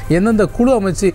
எந்தெந்த குழு அமைச்சு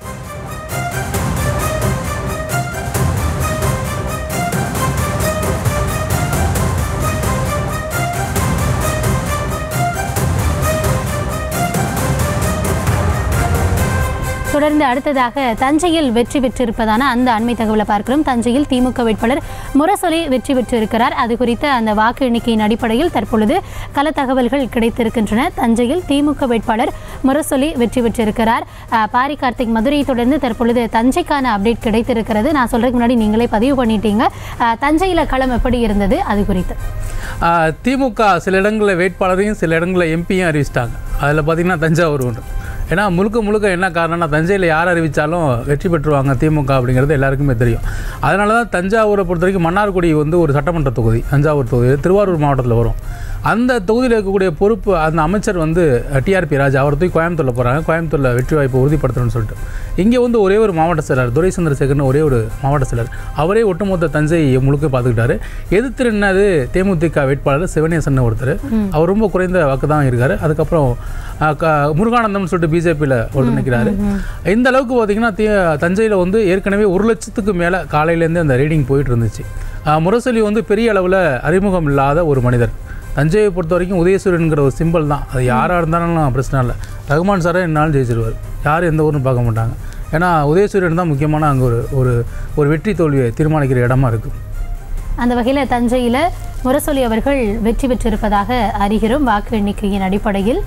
தொடர்ந்து அடுத்ததாக தஞ்சையில் வெற்றி பெற்றிருப்பதான அந்த அண்மை தகவலை பார்க்கிறோம் தஞ்சையில் திமுக வேட்பாளர் முரசொலி வெற்றி பெற்றிருக்கிறார் அது குறித்த அந்த வாக்கு எண்ணிக்கையின் அடிப்படையில் தற்பொழுது கள தகவல்கள் கிடைத்திருக்கின்றன தஞ்சையில் திமுக வேட்பாளர் முரசொலி வெற்றி பெற்றிருக்கிறார் அஹ், பாரி கார்த்திக் மதுரையை தொடர்ந்து தற்பொழுது தஞ்சைக்கான அப்டேட் கிடைத்திருக்கிறது நான் சொல்றதுக்கு முன்னாடி நீங்களே பதிவு பண்ணிட்டீங்க அஹ், தஞ்சையில களம் எப்படி இருந்தது அது குறித்து ஆஹ், திமுக சில இடங்களில் வேட்பாளரையும் சில இடங்களில் எம்பியும் அறிவிச்சிட்டாங்க அதில் பார்த்தீங்கன்னா தஞ்சாவூர் ஒன்று ஏன்னா முழுக்க முழுக்க என்ன காரணம்னா தஞ்சையில் யார் அறிவித்தாலும் வெற்றி பெற்றுவாங்க திமுக அப்படிங்கிறது எல்லாருக்குமே தெரியும் அதனால தான் தஞ்சாவூரை பொறுத்த வரைக்கும் மன்னார்குடி வந்து ஒரு சட்டமன்ற தொகுதி தஞ்சாவூர் தொகுதி திருவாரூர் மாவட்டத்தில் வரும் அந்த தொகுதியில் இருக்கக்கூடிய பொறுப்பு அந்த அமைச்சர் வந்து டிஆர்பி ராஜா அவர் தூக்கி கோயம்புத்தூரில் போகிறாங்க கோயம்புத்தூரில் வெற்றி வாய்ப்பை உறுதிப்படுத்தணும்னு சொல்லிட்டு இங்கே வந்து ஒரே ஒரு மாவட்ட செயலர் துரை சந்திரசேகர்னு ஒரே ஒரு மாவட்ட செயலர் அவரே ஒட்டுமொத்த தஞ்சை முழுக்க பார்த்துக்கிட்டாரு எதிர்த்து நின்னது தேமுதிக வேட்பாளர் சிவனேசன் ஒருத்தர் அவர் ரொம்ப குறைந்த வாக்கு தான் இருக்கார் அதுக்கப்புறம் அஹ், க- முருகானந்தம்னு சொல்லிட்டு பிஜேபியில் ஒருத்தர் நிற்கிறாரு இந்த அளவுக்கு பார்த்தீங்கன்னா தே தஞ்சையில் வந்து ஏற்கனவே ஒரு லட்சத்துக்கு மேலே காலையிலேருந்து அந்த ரீடிங் போயிட்டு இருந்துச்சு அஹ், முரசொலி வந்து பெரிய அளவில் அறிமுகம் இல்லாத ஒரு மனிதர் தஞ்சையை பொறுத்த வரைக்கும் உதயசூரியனுங்கிற ஒரு சிம்பிள் தான் அது யாராக இருந்தாலும் பிரச்சனை இல்லை ரகுமான் சாரே என்னாலும் ஜெயிச்சிருவார் யார் எந்த ஊரும் பார்க்க மாட்டாங்க ஏன்னா உதயசூரியன் தான் முக்கியமான அங்கே ஒரு ஒரு ஒரு வெற்றி தோல்வியை தீர்மானிக்கிற இடமா இருக்குது அந்த வகையில் தஞ்சையில் முரசொலி அவர்கள் வெற்றி பெற்றிருப்பதாக அறிகிறோம் வாக்கு எண்ணிக்கையின் அடிப்படையில்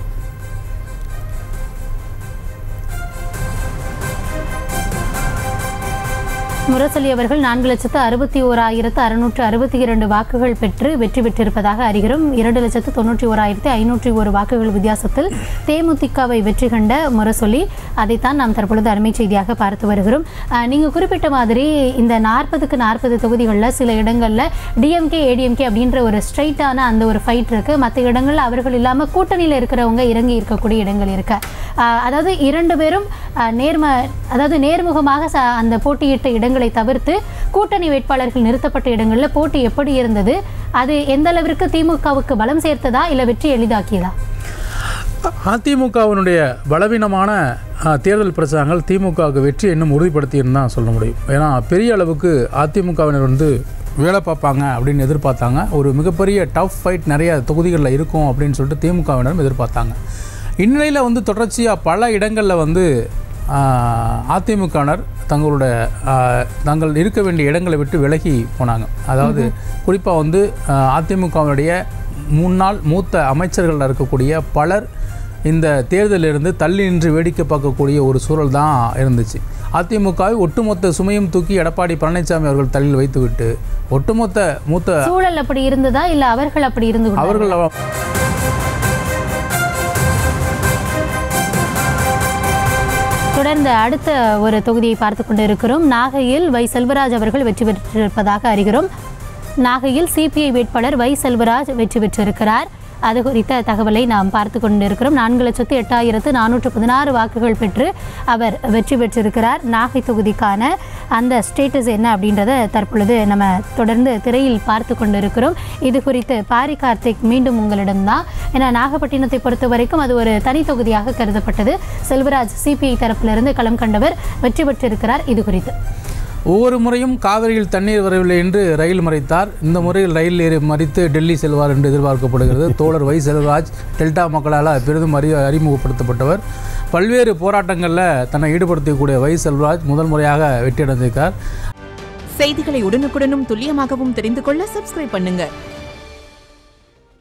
முரசொலி அவர்கள் நான்கு லட்சத்து அறுபத்தி ஓராயிரத்து அறுநூற்று அறுபத்தி இரண்டு வாக்குகள் பெற்று வெற்றி பெற்றிருப்பதாக அறிகிறோம் இரண்டு லட்சத்து தொண்ணூற்றி ஓராயிரத்து ஐநூற்றி ஒரு வாக்குகள் வித்தியாசத்தில் தேமுதிகவை வெற்றி கண்ட முரசொலி அதைத்தான் நாம் தற்பொழுது அருமை செய்தியாக பார்த்து வருகிறோம் அஹ், நீங்க குறிப்பிட்ட மாதிரி இந்த நாற்பதுக்கு நாற்பது தொகுதிகளில் சில இடங்களில் டிஎம்கே ஏடிஎம்கே அப்படின்ற ஒரு ஸ்ட்ரைட்டான அந்த ஒரு ஃபைட் இருக்கு மற்ற இடங்களில் அவர்கள் இல்லாமல் கூட்டணியில் இருக்கிறவங்க இறங்கி இருக்கக்கூடிய இடங்கள் இருக்கு அஹ், அதாவது இரண்டு பேரும் அஹ், நேர்ம அதாவது நேர்முகமாக ச- அந்த போட்டியிட்ட இடங்களை தவிர்த்து கூட்டணி வேட்பாளர்கள் நிறுத்தப்பட்ட இடங்களில் போட்டி எப்படி இருந்தது அது எந்த அளவிற்கு திமுகவுக்கு பலம் சேர்த்ததா இல்லை வெற்றி எளிதாக்கியதா அதிமுகவினுடைய பலவீனமான ஆ, தேர்தல் பிரச்சாரங்கள் திமுகவுக்கு வெற்றி இன்னும் உறுதிப்படுத்தின்னு தான் சொல்ல முடியும் ஏன்னா பெரிய அளவுக்கு அதிமுகவினர் வந்து வேலை பார்ப்பாங்க அப்படின்னு எதிர்பார்த்தாங்க ஒரு மிகப்பெரிய டஃப் ஃபைட் நிறைய தொகுதிகளில் இருக்கும் அப்படின்னு சொல்லிட்டு திமுகவினரும் எதிர்பார்த்தாங்க இந்நிலையில் வந்து தொடர்ச்சியாக பல இடங்களில் வந்து ஆ, அதிமுகவினர் தங்களோட ஆ, தாங்கள் இருக்க வேண்டிய இடங்களை விட்டு விலகி போனாங்க அதாவது குறிப்பாக வந்து ஆ, அதிமுகவினுடைய முன்னாள் மூத்த அமைச்சர்கள் இருக்கக்கூடிய பலர் இந்த தேர்தலிலிருந்து தள்ளி நின்று வேடிக்கை பார்க்கக்கூடிய ஒரு சூழல் தான் இருந்துச்சு அதிமுகவை ஒட்டுமொத்த சுமையும் தூக்கி எடப்பாடி பழனிசாமி அவர்கள் தலையில் வைத்துவிட்டு ஒட்டுமொத்த மூத்த சூழல் அப்படி இருந்ததா இல்லை அவர்கள் அப்படி இருந்து கொண்டார்களா? அவர்கள் அவ- தொடர்ந்து அடுத்த ஒரு தொகுதியை பார்த்து கொண்டு இருக்கிறோம் நாகையில் வை செல்வராஜ் அவர்கள் வெற்றி பெற்றிருப்பதாக அறிகிறோம் நாகையில் சிபிஐ வேட்பாளர் வை செல்வராஜ் வெற்றி பெற்றிருக்கிறார் அது குறித்த தகவலை நாம் பார்த்து கொண்டிருக்கிறோம் நான்கு லட்சத்து எட்டாயிரத்து நானூற்று பதினாறு வாக்குகள் பெற்று அவர் வெற்றி பெற்றிருக்கிறார் நாகை தொகுதிக்கான அந்த ஸ்டேட்டஸ் என்ன அப்படின்றத தற்பொழுது நம்ம தொடர்ந்து திரையில் பார்த்து கொண்டிருக்கிறோம் இது குறித்து பாரி கார்த்திக் மீண்டும் உங்களிடம்தான் ஏன்னா நாகப்பட்டினத்தை பொறுத்த வரைக்கும் அது ஒரு தனி தொகுதியாக கருதப்பட்டது செல்வராஜ் சிபிஐ தரப்பிலிருந்து களம் கண்டவர் வெற்றி பெற்றிருக்கிறார் இது குறித்து ஒவ்வொரு முறையும் காவிரியில் தண்ணீர் வரவில்லை என்று ரயில் மறைத்தார் இந்த முறையில் ரயில் ஏறி மறித்து டெல்லி செல்வார் என்று எதிர்பார்க்கப்படுகிறது தோழர் வை செல்வராஜ் டெல்டா மக்களால் பெரிதும் அறி அறிமுகப்படுத்தப்பட்டவர் பல்வேறு போராட்டங்களில் தன்னை ஈடுபடுத்தக்கூடிய வை செல்வராஜ் முதல் முறையாக வெற்றியடைந்திருக்கார் செய்திகளை உடனுக்குடனும் துல்லியமாகவும் தெரிந்து கொள்ள சப்ஸ்கிரைப் பண்ணுங்க